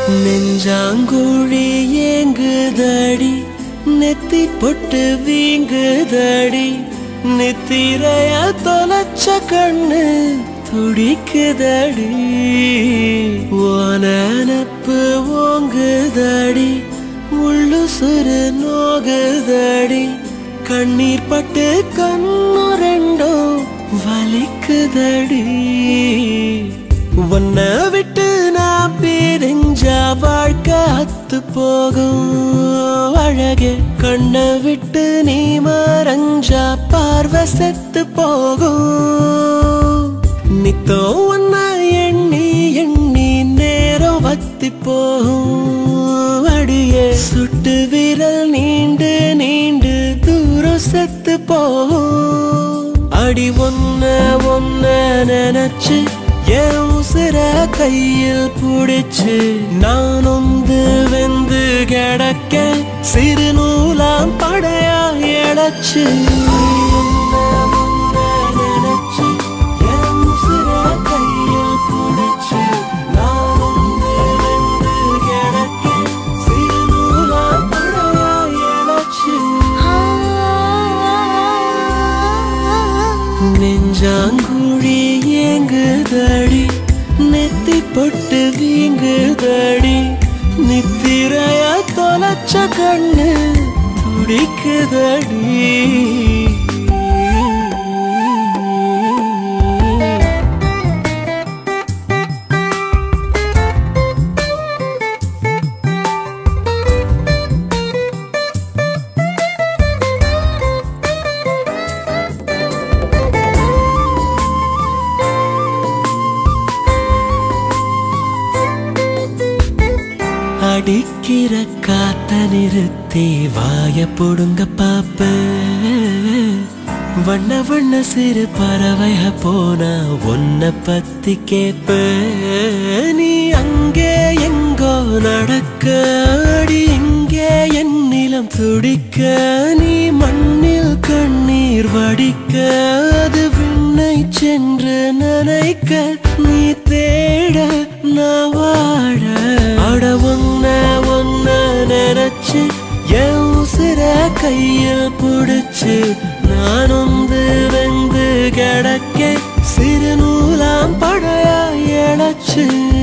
நெஞ்சாங்குழி ஏங்குதடி நெத்தி பொட்டு வீங்குதடி நெத்திரைய தொலைச்ச கண்ணு துடிக்குதடி ஓனப்பு ஓங்குதடி முள்ளு சுரு நோகுதடி கண்ணீர் பட்டு கண்ணு ரெண்டும் வலிக்குதடி உன்னை விட்டு நான் பிரிஞ்சா வாழ்க்கை அத்து போகும் அழகே கண்ணை விட்டு நீ மறைஞ்சா பார்வை செத்து போகும் நித்தோ உன்னை எண்ணி எண்ணி நேரம் வத்தி போகும் அடியே சுட்டு விரல் நீண்டு நீண்டு தூரம் செத்து போகும் அடி ஒன்ன ஒன்ன நினைச்சு என் உசுர கையில் புடிச்சு நான் ஒந்து வெந்து கிடக்க சிறு நூலாம் படையா இழைச்சு நெஞ்சாங்குழி ஏங்குதடி நெத்தி பொட்டு வீங்குதடி நித்திரைய தொலைச்ச கண்ணு துடிக்குதடி அடிக்கிற காத்த நிறுத்தி வாய புடுங்க பாப்ப வண்ண வண்ண சிறு பறவைக போனா உன்ன பத்தி கேப்ப நீ அங்கே எங்கோ நடக்க அடி இங்கே என் நிலம் துடிக்க நீ மண்ணில் கண்ணீர் வடிக்க அது விண்ணை சென்று நனைக்க நீ தேட நான் வாழ அட ஒன்ன ஒன்ன நினைச்சு என் உசிர கையில் புடிச்சு நான் வந்து வெந்து கிடக்க சிறு நூலாம் படையா இழைச்சு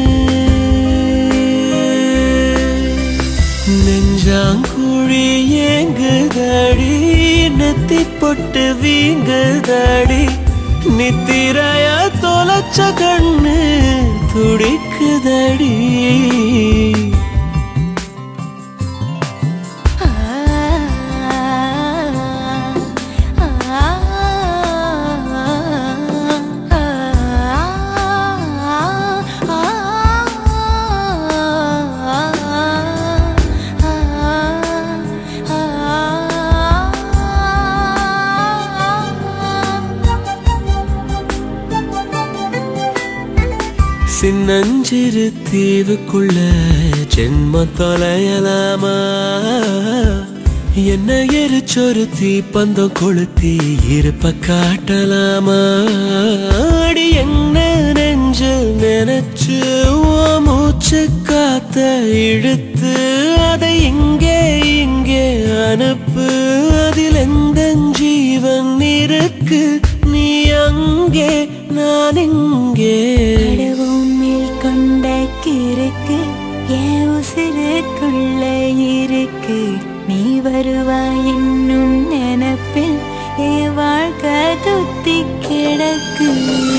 நெஞ்சாங்குழி ஏங்குதடி நெத்தி பொட்டு வீங்குதடி நித்திரைய தொலைச்ச கண்ணு துடிக்குதடி சின்னஞ்சிறு தீவுக்குள்ள ஜென்ம தொலையலாமா என்ன எரிச்சொரு தீப்பந்தம் கொளுத்தி இருப்ப காட்டலாமா அடி என்ன நெஞ்சில் நினைச்சு ஓ மூச்சு காத்த இழுத்து அதை இங்கே இங்கே அனுப்பு அதில் எந்த ஜீவன் இருக்கு நீ அங்கே நான் இங்கே கடவும் மேல் கொண்ட கிறுக்கு என் உசிருக்குள்ள இருக்கு நீ வருவாய் என்னும் நினப்பில் என் வாழ்க்கை துத்தி கிடக்கு